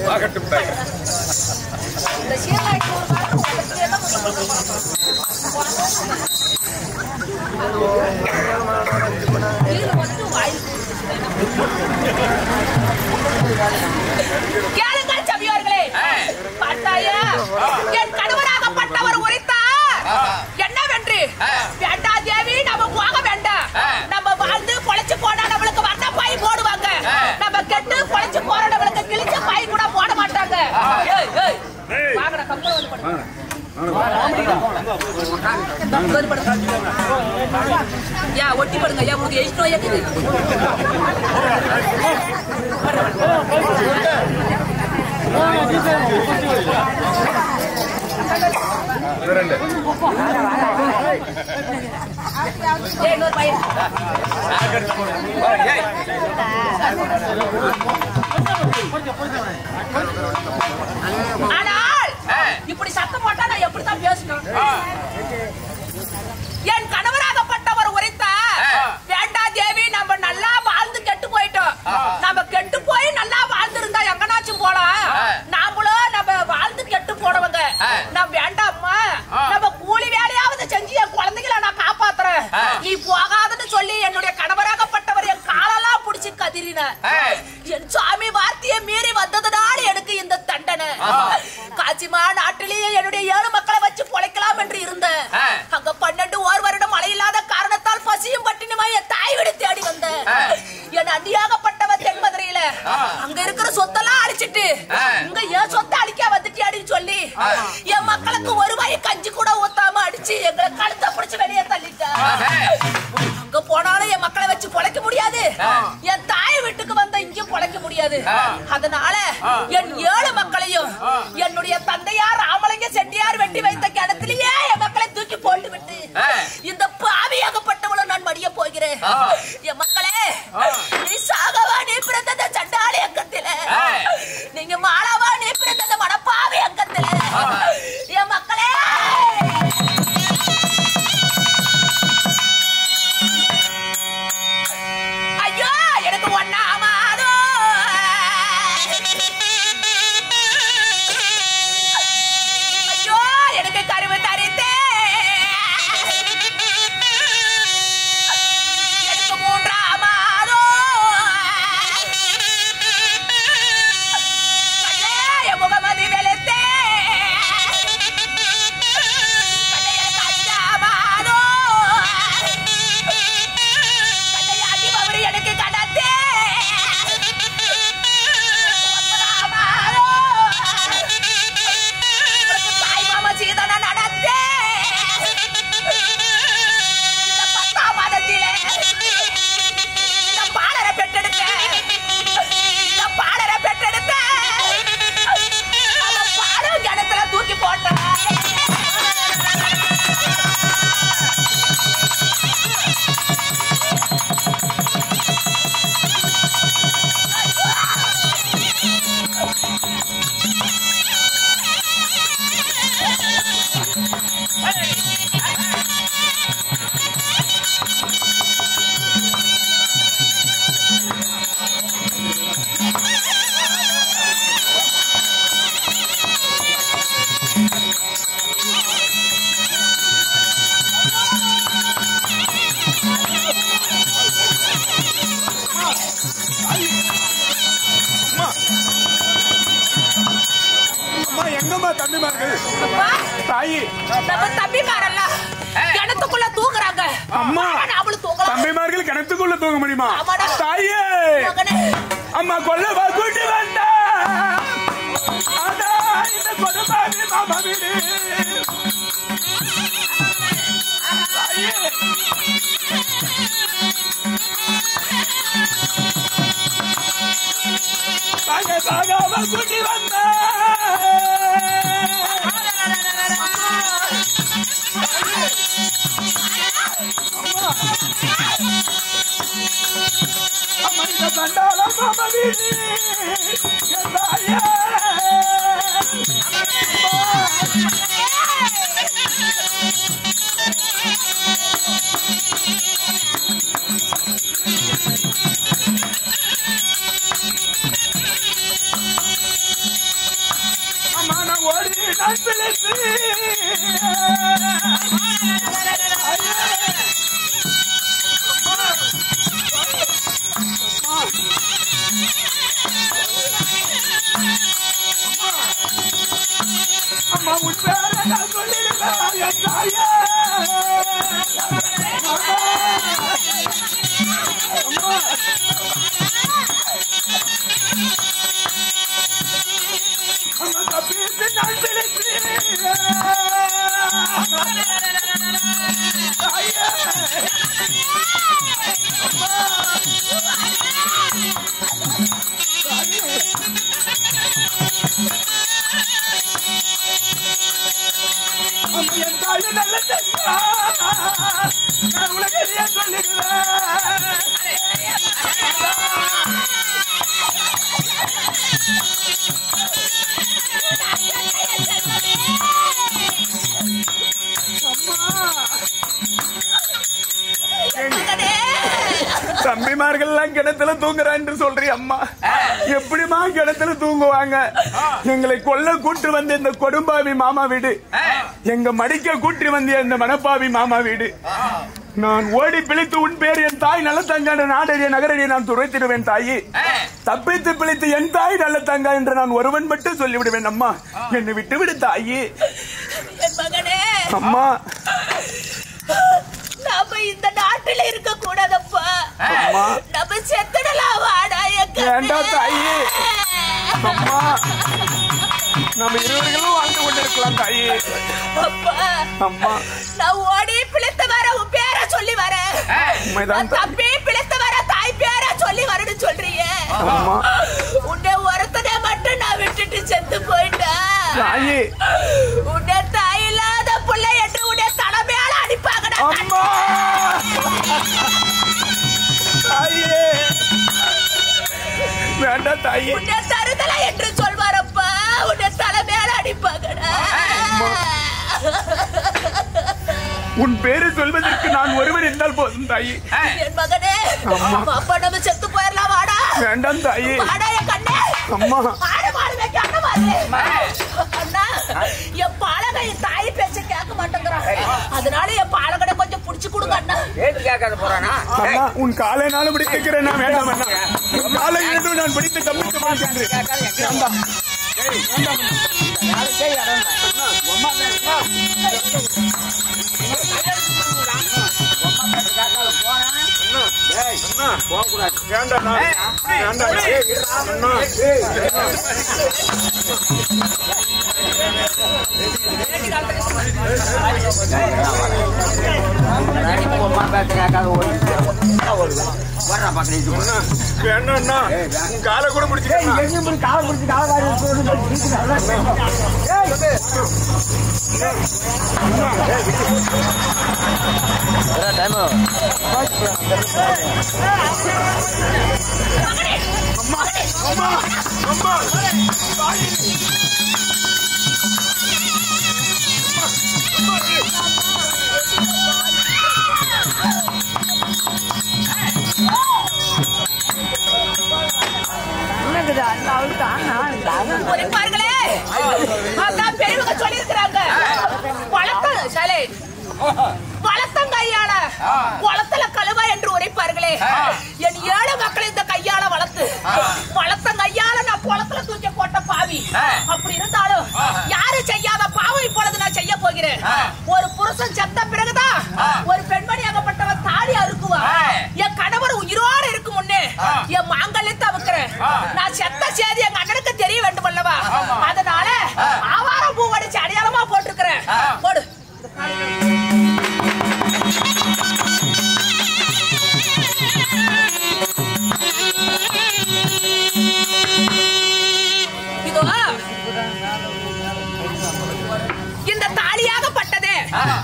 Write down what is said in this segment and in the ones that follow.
ஆகட்டும் தாய் இந்த சீர்காழி ஒரு வாரம் உலகத்திலே தான் கீழே மட்டும் வாயில் கேளுங்கள் சபையோர்களே பார்த்தாயா என் கணவராகப்பட்டவர் உரைத்தார் என்னவென்று வேண்டாம் தேவி நம்ம போக வேண்டாம் நம்ம வாழ்ந்து பொழைச்சு போனா நம்மளுக்கு வண்ண பாய் போடுவாங்க நம்ம கெட்டு பொழைச்சு போற நம்மளுக்கு கிழிச்ச பாய் கூட போட மாட்டாங்க ஏய், ஏய், வாங்கடா, கம்பளம் வந்து படுங்க. வந்து படுங்க. யா ஒட்டி படுங்க யா உங்களுக்கு எயிட் நோய் இருக்குது ரெண்டு ஏய் இன்னொரு பையன் ஏய் ஆனால் இப்படி சத்தம் போட்டா நான் எப்படித்தான் பேசணும் என் கணவராகப்பட்டவர் உரைத்தார் வேண்டாம் தேவி நம்ம நல்லா வாழ்ந்து கெட்டு போயிட்டோம் நம்ம கெட்டு போய் நல்லா வாழ்ந்திருந்தா எங்கனாச்சும் போலாம் நாமளும் நம்ம வாழ்ந்து கெட்டு போனவங்க நம்ம வேண்டாம்மா நம்ம கூலி வேலையாவது செஞ்சு என் குழந்தைகளை நான் காப்பாத்துறேன் நீ போகாதன்னு சொல்லி என்னுடைய கணவராகப்பட்டவர் என் காலெல்லாம் புடிச்சு கதிரினார் என் சாமி வார்த்தையை மீறி வந்ததுனால எனக்கு இந்த தண்டனை காச்சிமா நாட்டிலேயே என்னுடைய ஏழு மக்களை வச்சு பொழைக்கலாம் என்று இருந்தேன் அங்க பன்னெண்டு ஓர் வருடம் மழை இல்லாத காரணத்தால் பசியும் பட்டினியுமா என் தாய் வீடு தேடி வந்தேன் என் அடியாகப்பட்டவர் தென்மதுரையில அங்க இருக்கிற சொத்தெல்லாம் அழிச்சிட்டு இங்க என் சொத்தை அழிக்க வந்துட்டியாடின்னு சொல்லி என் மக்களுக்கு ஒரு வாய் கஞ்சி கூட ஊத்தாம அடிச்சு எங்களை கழுத்தை பிடிச்சு வெளியே தள்ளிட்டா அங்க போனாலும் என் மக்களை வச்சு பொழைக்க முடியாது என் தாய் வீட்டுக்கு வந்த இங்கேயும் பொழைக்க முடியாது அதனால என் ஏழு மக்களையும் என்னுடைய தந்தையார் ராமலிங்க செட்டியார் வெட்டி வைத்த கிணத்திலேயே என் மக்களை தூக்கி போட்டு விட்டு இந்த பாவியாகப்பட்டவளும் நான் மடிய போகிறேன் என் மக்களே நீ சாகவா நீ பிறந்தத சண்டாளி அங்கத்தில நீங்க மாளவா நீ பிறந்தத மனப்பாவி அங்கத்தில என் மக்களே ஐயோ எனக்கு ஒண்ணாமாதோ ஐயோ எனக்கு கருவு தரித்தே எனக்கு மூன்றாமாதோ கண்ணே, என் முகமதி வெளுத்தே கண்ணே, எனக்கு அஞ்சாமாதோ கண்ணையாட்டி பவரி எனக்கு கடத்தே தாய் மாமா சீதன நடத்தே இந்த பத்தாம் மாதத்திலே இந்த பாலரை பெற்றெடுத்த இந்த பாலரை பெற்றெடுத்த அந்த பாலும் கிணத்துல தூக்கி போட்டேன் அம்மா எங்கம்மா தம்பிமார்கள் அப்பா, தாயி நம்ம தம்பிமாரெல்லாம் கிணத்துக்குள்ள தூங்குறாங்க அம்மா. நாமளும் தூங்கலாம் தம்பிமார்கள் கிணத்துக்குள்ள தூங்க முடியுமா ஆமாடா. தாயே மகனே அம்மா கொல்லவா கூட்டி வந்தா அதான் இந்த கொடுப்பாவி மாமா வீடு தாயே. தாயே சாகாம கூட்டி வந்தா அம்மா இந்த கண்டால மாமா வீடு என் தாயே நான் உலகத்தையே சொல்லிடுவேன் மகனே தம்பிமார்கள் எல்லாம் கிணத்துல தூங்குறான் என்று சொல்றீ அம்மா எப்படிமா கிணத்துல தூங்குவாங்க எங்களை கொல்ல கூட்டு வந்த இந்த கொடும்பாவி மாமா வீடு எங்க மடிக்க கூட்டி வந்த இந்த மணப்பாவி மாமா வீடு நான் ஓடி பிழைத்து உன் பேர் என் தாய் நல்ல தங்கான நாடறிய நகரடியை நான் துரைத்திடுவேன் தாயி தப்பித்து பிழைத்து என் தாய் நல்ல தங்கா என்று நான் ஒருவன் மட்டும் சொல்லிவிடுவேன் அம்மா என்னை விட்டு விடு தாயி என் மகனே அம்மா நாம இந்த நாட்டுல இருக்க கூடாதப்பா அம்மா. நம்ம செத்துடலாம் வாடா என் கண்ணே. வேண்டாம் தாயி. அம்மா நம்ம இருவர்களும் வாழ்ந்து கொண்டிருக்கலாம் தாயி அப்பா அம்மா நான் ஓடி பிழைத்து வர உன் பேரை சொல்லி வரேன் உண்மைதான் நான் தப்பி பிழைத்து வர தாய் பேரை சொல்லி வரேன்னு சொல்றீங்க அம்மா உன்னை ஒருத்தனை மட்டும் நான் விட்டுட்டு செத்து போயிட்டேன் தாயி உன்னை தாய் இல்லாத பிள்ளை என்று உன்னை தலைமையால அடிப்பாங்கடா அம்மா தாயே வேண்டாம் தாயி உன்னை தருதலை என்று சொல்வாரப்பா உன்னை தலைமையால அடிப்பாங்கடா உன் பேரு சொல்வதற்கு நான் ஒருவன் இருந்தால் போதும் தாயி என் மகனே அப்பா நம்ம செத்து போயிடலாம் வாடா வேண்டாம் தாயி வாடா என் கண்ணே அம்மா ஆடு மாடு வைக்க அண்ணா மாறு. அண்ணா என் பாலகை என் தாய் பேச்ச கேட்க மாட்டேங்கிறான் அதனால என் பாலகடை கொஞ்சம் புடிச்சு கொடுங்க அண்ணா ஏத்து கேட்காத போறானா அண்ணா உன் காலை நாளும் பிடித்துக்கிறேன் நான் வேண்டாம் அண்ணா உன் காலை இரண்டும் நான் பிடித்து கம்பித்து மாட்டேன் வேண்டாம் யாருக்கே இடம் இல்லை. உம்மா பேசுனா, உம்மா பேச கேட்காத போனா, டேய், போகக்கூடாது. வேண்டாம் வேண்டாம் அண்ணா உம்மா பேச கேட்காத ஓடி. வர்றா பக்கம் இது பண்ணு. வேண்டாம் அண்ணா உன் காலை கூட பிடிச்சிக்கிறேன் அம்மா அம்மா உரைப்பார்களே அதான் பெரியவங்க சொல்லியிருக்கிறாங்க வளர்த்த சலே வளர்த்தங்கையால குளத்துல கழுவா என்று உரைப்பார்களே என் ஏழை மக்களை இந்த கையால வளர்த்து வளர்த்தங்கையால நான் குளத்துல தூக்கி போட்ட பாவி அப்படி இருந்தாலும் யாரு செய்யாத பாவம் இப்பொழுது நான் செய்ய போகிறேன் ஒரு புருஷன் செத்த பிறகுதான் ஒரு பெண்மணி ஆகப்பட்டவன் தாலி அறுக்குவா என் கணவர் உயிரோடு இருக்கும் முன்னே என் மாங்கல்யத்தை அவுக்கிறேன் நான் செத்த செய்தி எங்க அண்ணனுக்கு தெரிய வேண்டும் அல்லவா அதனால ஆவாரம் பூ அடிச்சு அடையாளமா போட்டிருக்கிறேன் போடு இதோ இந்த தாலியாகப்பட்டதே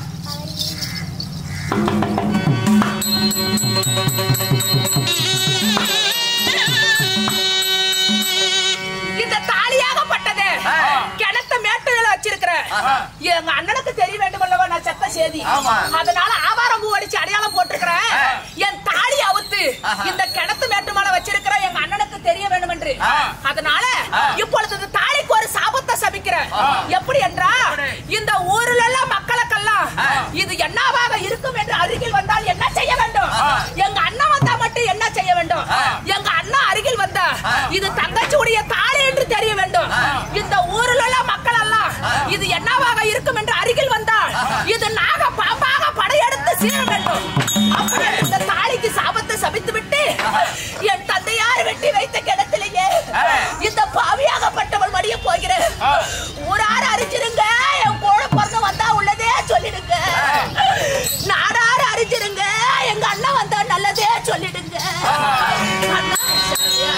இந்த தாலியாகப்பட்டது கிணத்த மேட்டுல வச்சிருக்கிறேன் எங்க அண்ணனுக்கு தெரிய வேண்டும் அல்லவா நான் செத்த செய்தி அதனால ஆவாரம் பூ அடிச்சு அடையாளம் போட்டிருக்கிறேன் என் தாலி அவுத்து இந்த கிணத்து மேட்டு மேல வச்சிருக்கிறேன் எங்க அண்ணனுக்கு தெரிய வேண்டும் என்று அதனால இப்பொழுது இந்த தாலிக்கு ஒரு சாபத்தை சபிக்கிறேன் எப்படி என்றா இந்த ஊர்ல எல்லாம் மக்களுக்கெல்லாம் இது என்னவாக இருக்கும் என்று அருகில் வந்தால் என்ன செய்ய வேண்டும் எங்க அண்ணன் வந்தா மட்டும் என்ன செய்ய வேண்டும் எங்க அண்ணா அருகில் வந்தா இது தங்கச்சியுடைய தாலி என்று தெரிய வேண்டும் இந்த ஊரில் உள்ள மக்கள் எல்லாம் இது என்னவாக இருக்கும் என்று அருகில் வந்தால் இது நாக பாம்பாக படையெடுத்து சீர வேண்டும் அப்படி இந்த தாலிக்கு சாபத்தை சபித்து விட்டு என் தந்தையார் வெட்டி வைத்த கிணத்திலேயே இந்த பாவியாகப்பட்டவள் மடிய போகிறேன் ஊரார் அறிஞ்சிருங்க என் கூட பிறந்து வந்தா உள்ளதே சொல்லிடுங்க நாடார் அறிஞ்சிருங்க எங்க அண்ணன் வந்தா நல்லதே சொல்லிடுங்க அண்ணா சரியா?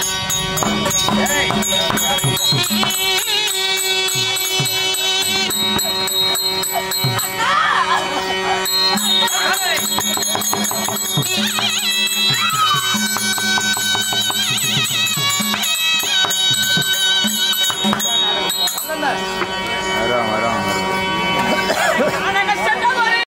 அண்ணா வரோம் வரோம் வரோம்